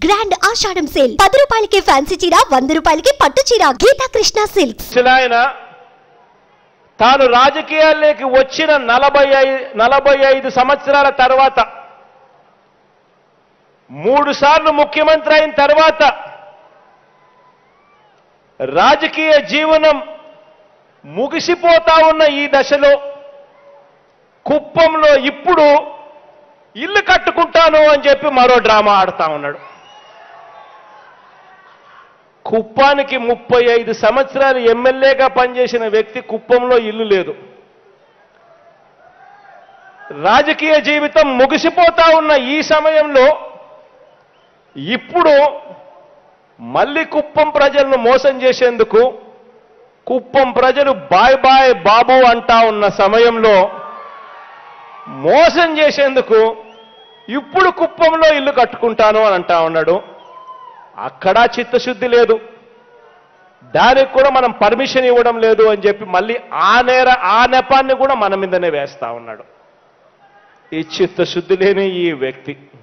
grand ఆషాఢం sale పది రూపాయలకి fancy చీర వంద రూపాయలకి పట్టు చీర గీతా కృష్ణ సిల్క్స్ వచ్చిన ఆయన తాను రాజకీయాల్లోకి వచ్చిన నలభై ఐదు నలభై ఐదు సంవత్సరాల తర్వాత మూడు సార్లు ముఖ్యమంత్రి అయిన తర్వాత రాజకీయ జీవనం ముగిసిపోతా ఉన్న ఈ దశలో కుప్పంలో ఇప్పుడు ఇల్లు కట్టుకుంటాను అని చెప్పి మరో డ్రామా ఆడుతా ఉన్నాడు కుప్పానికి ముప్పై ఐదు సంవత్సరాలు ఎమ్మెల్యేగా పనిచేసిన వ్యక్తి కుప్పంలో ఇల్లు లేదు రాజకీయ జీవితం ముగిసిపోతా ఉన్న ఈ సమయంలో ఇప్పుడు మళ్ళీ కుప్పం ప్రజలను మోసం చేసేందుకు కుప్పం ప్రజలు బాయ్ బాయ్ బాబు అంటా ఉన్న సమయంలో మోసం చేసేందుకు ఇప్పుడు కుప్పంలో ఇల్లు కట్టుకుంటాను అని అంటా ఉన్నాడు అక్కడా చిత్తశుద్ధి లేదు దానికి కూడా మనం పర్మిషన్ ఇవ్వడం లేదు అని చెప్పి మళ్ళీ ఆ నేర ఆ నెపాన్ని కూడా మన మీదనే వేస్తా ఉన్నాడు ఈ చిత్తశుద్ధి లేని ఈ వ్యక్తి